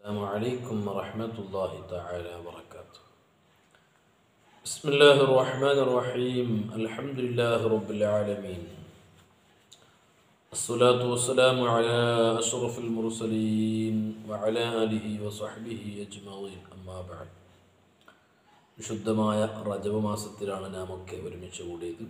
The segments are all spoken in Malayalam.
السلام عليكم ورحمة الله تعالى وبركاته بسم الله الرحمن الرحيم الحمد لله رب العالمين الصلاة والسلام على أشرف المرسلين وعلى آله وصحبه أجمعين أما بعد വിശുദ്ധമായ റജബ് മാസത്തിലാണ് നാം ഒക്കെ ഒരുമിച്ച് കൂടിയത്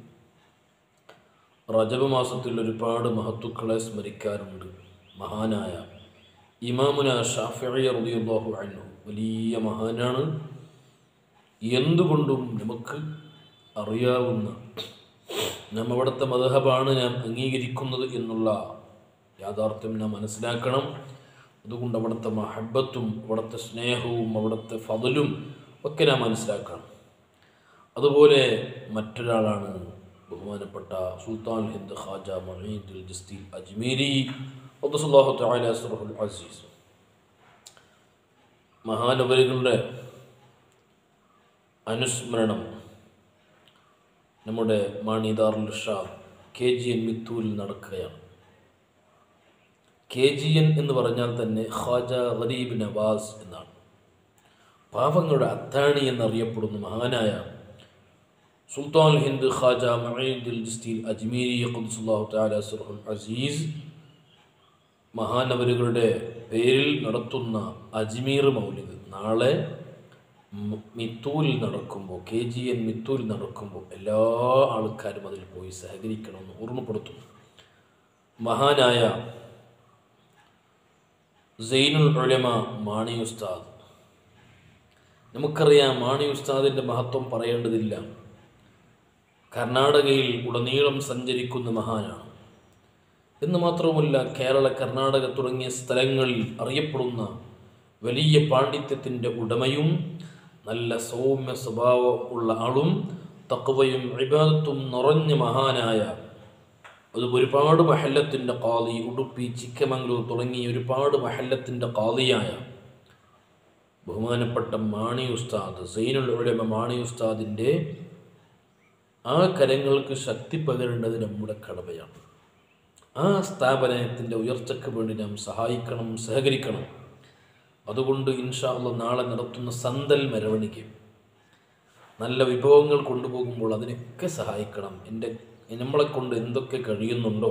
റജബ് മാസത്തിൽ ഒരുപാട് മഹത്തുക്കളെ സ്മരിക്കാറുണ്ട് മഹാനായ ഇമാമുന ഷാഫിഅ റളിയല്ലാഹു അൻഹു വലിയ മഹാനാണ് എന്തുകൊണ്ടും നമുക്ക് അറിയാവുന്ന നാം അവിടുത്തെ മതഹബാണ് നാം അംഗീകരിക്കുന്നത് എന്നുള്ള യാഥാർത്ഥ്യം നാം മനസ്സിലാക്കണം അതുകൊണ്ട് അവിടുത്തെ മഹബത്തും അവിടുത്തെ സ്നേഹവും അവിടുത്തെ ഫതലും ഒക്കെ നാം മനസ്സിലാക്കണം അതുപോലെ മറ്റൊരാളാണ് ബഹുമാനപ്പെട്ട സുൽത്താൻ ഹിന്ദ് ഖാജ മൊഹീദുൽ ജസ്തി അജ്മീരി അബ്ദുസല്ലാഹു തആല അസ്റഹുൽ അസീസ് മഹാനവരുകളുടെ അനുസ്മരണം നമ്മുടെ മാണിദാറുൽ ഷാ കെ ജി എൻ മിത്തൂരിൽ നടക്കുകയാണ് കെ ജി എൻ എന്ന് പറഞ്ഞാൽ തന്നെ ഖാജ ഗരീബ് നവാസ് എന്നാണ് പാവങ്ങളുടെ അത്താണി എന്നറിയപ്പെടുന്ന മഹാനായ സുൽത്താൻ ഹിന്ദ് ഖാജ മഈദുൽ ജസ്തീൽ അജ്മീരി ഖുദ്സുല്ലാഹു തആല അസ്റഹുൽ അസീസ് മഹാനവരുകളുടെ പേരിൽ നടത്തുന്ന അജ്മീർ മൗലിദ് നാളെ മ- മിത്തൂരിൽ നടക്കുമ്പോൾ കെ ജി എൻ മിത്തൂരിൽ നടക്കുമ്പോൾ എല്ലാ ആൾക്കാരും അതിൽ പോയി സഹകരിക്കണമെന്ന് ഓർമ്മപ്പെടുത്തുന്നു മഹാനായ സൈനുൽ ഉലമ മാണി ഉസ്താദ് നമുക്കറിയാം മാണി ഉസ്താദിൻ്റെ മഹത്വം പറയേണ്ടതില്ല കർണാടകയിൽ ഉടനീളം സഞ്ചരിക്കുന്ന മഹാനാണ് എന്ന് മാത്രവുമല്ല കേരള കർണാടക തുടങ്ങിയ സ്ഥലങ്ങളിൽ അറിയപ്പെടുന്ന വലിയ പാണ്ഡിത്യത്തിൻ്റെ ഉടമയും നല്ല സൗമ്യ സ്വഭാവം ഉള്ള ആളും തക്കവയും ഇബാദത്തും നിറഞ്ഞ മഹാനായ അത് ഒരുപാട് മഹല്ലത്തിൻ്റെ കാളി ഉടുപ്പി ചിക്കമംഗലൂർ തുടങ്ങിയ ഒരുപാട് മഹല്ലത്തിൻ്റെ കാളിയായ ബഹുമാനപ്പെട്ട മാണി ഉസ്താദ് സൈനുൽ ഉലമ മാണി ഉസ്താദിൻ്റെ ആ കരങ്ങൾക്ക് ശക്തി പകരേണ്ടത് നമ്മുടെ കടമയാണ് ആ സ്ഥാപനത്തിൻ്റെ ഉയർച്ചയ്ക്ക് വേണ്ടി നാം സഹായിക്കണം സഹകരിക്കണം അതുകൊണ്ട് ഇൻഷാല്ല നാളെ നടത്തുന്ന സന്തൽ മെരവണിക്ക് നല്ല വിഭവങ്ങൾ കൊണ്ടുപോകുമ്പോൾ അതിനൊക്കെ സഹായിക്കണം എൻ്റെ നമ്മളെ കൊണ്ട് എന്തൊക്കെ കഴിയുന്നുണ്ടോ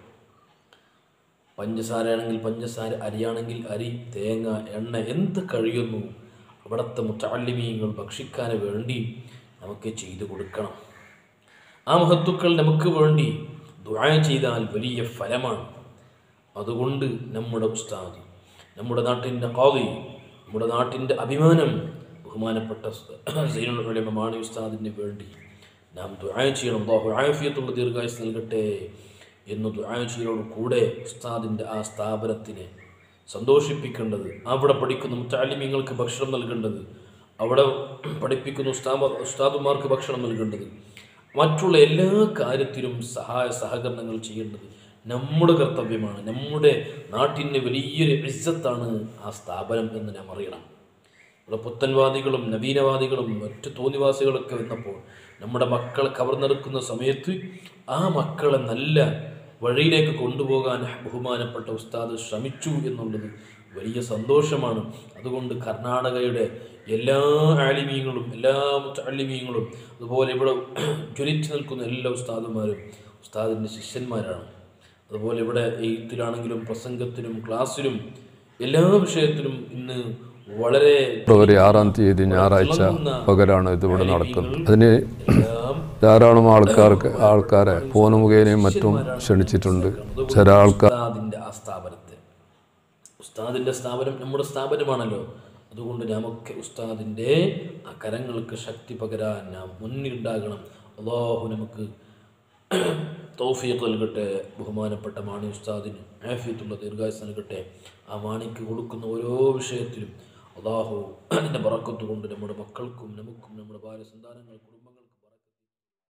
പഞ്ചസാര ആണെങ്കിൽ പഞ്ചസാര അരിയാണെങ്കിൽ അരി തേങ്ങ എണ്ണ എന്ത് കഴിയുന്നു അവിടുത്തെ മുത്താലിമീങ്ങൾ ഭക്ഷിക്കാൻ വേണ്ടി നമുക്ക് ചെയ്തു കൊടുക്കണം ആ മഹത്തുക്കൾ നമുക്ക് വേണ്ടി ദുആ ചെയ്താൽ വലിയ ഫലമാണ് അതുകൊണ്ട് നമ്മുടെ ഉസ്താദ് നമ്മുടെ നാട്ടിൻ്റെ കാതി നമ്മുടെ നാട്ടിൻ്റെ അഭിമാനം ബഹുമാനപ്പെട്ട സൈനുൽ ഉലമ മാണി ഉസ്താദിന് വേണ്ടി നാം ദുആ ചെയ്യണം അല്ലാഹു ആഫിയത്തുള്ള ദീർഘായുസ് നൽകട്ടെ എന്ന് ദുആ ചെയ്യലോട് കൂടെ ഉസ്താദിൻ്റെ ആ സ്ഥാപനത്തിനെ സന്തോഷിപ്പിക്കേണ്ടത് അവിടെ പഠിക്കുന്ന മുത്താലിമ്യങ്ങൾക്ക് ഭക്ഷണം നൽകേണ്ടത് അവിടെ പഠിപ്പിക്കുന്ന ഉസ്താദ ഉസ്താദുമാർക്ക് ഭക്ഷണം നൽകേണ്ടത് മറ്റുള്ള എല്ലാ കാര്യത്തിലും സഹായ സഹകരണങ്ങൾ ചെയ്യേണ്ടത് നമ്മുടെ കർത്തവ്യമാണ് നമ്മുടെ നാട്ടിൻ്റെ വലിയൊരു ഇജ്ജത്താണ് ആ സ്ഥാപനം എന്ന് നാം അറിയണം ഇവിടെ പുത്തൻവാദികളും നവീനവാദികളും മറ്റു തോന്നിവാസികളൊക്കെ വന്നപ്പോൾ നമ്മുടെ മക്കളെ കവർന്നെടുക്കുന്ന സമയത്ത് ആ മക്കളെ നല്ല വഴിയിലേക്ക് കൊണ്ടുപോകാൻ ബഹുമാനപ്പെട്ട ഉസ്താദ് ശ്രമിച്ചു എന്നുള്ളത് വലിയ സന്തോഷമാണ് അതുകൊണ്ട് കർണാടകയുടെ എല്ലാ ആലിമീങ്ങളും എല്ലാ ആലിമീങ്ങളും അതുപോലെ ഇവിടെ ജ്വലിച്ചു നിൽക്കുന്ന എല്ലാ ഉസ്താദുമാരും ഉസ്താദിൻ്റെ ശിഷ്യന്മാരാണ് അതുപോലെ ഇവിടെ എഴുത്തിലാണെങ്കിലും പ്രസംഗത്തിനും ക്ലാസ്സിലും എല്ലാ വിഷയത്തിലും ഇന്ന് വളരെ ഫെബ്രുവരി ആറാം തീയതി ഞായറാഴ്ച പകലാണ് ഇതിവിടെ നടക്കുന്നത് അതിന് എല്ലാം ധാരാളം ആൾക്കാർക്ക് ആൾക്കാരെ ഫോൺ മുഖേനയും മറ്റും ക്ഷണിച്ചിട്ടുണ്ട് ചില ആൾക്കാർ ഉസ്താദിന്റെ ആ സ്ഥാപനത്തെ ഉസ്താദിന്റെ സ്ഥാപനം നമ്മുടെ സ്ഥാപനമാണല്ലോ അതുകൊണ്ട് നമുക്ക് ഉസ്താദിന്റെ ആ കരങ്ങൾക്ക് ശക്തി പകരാൻ നാം മുന്നിലുണ്ടാകണം അള്ളാഹു നമുക്ക് തൗഫീഖ് നൽകട്ടെ ബഹുമാനപ്പെട്ട മാണി ഉസ്താദിന് ആഫിയത്തുള്ള ദീർഘായുസ് നൽകട്ടെ ആ മാണിക്ക് കൊടുക്കുന്ന ഓരോ വിഷയത്തിലും അള്ളാഹു അതിൻ്റെ പറക്കത്ത് കൊണ്ട് നമ്മുടെ മക്കൾക്കും നമുക്കും നമ്മുടെ ഭാര്യ സന്താനങ്ങൾക്കും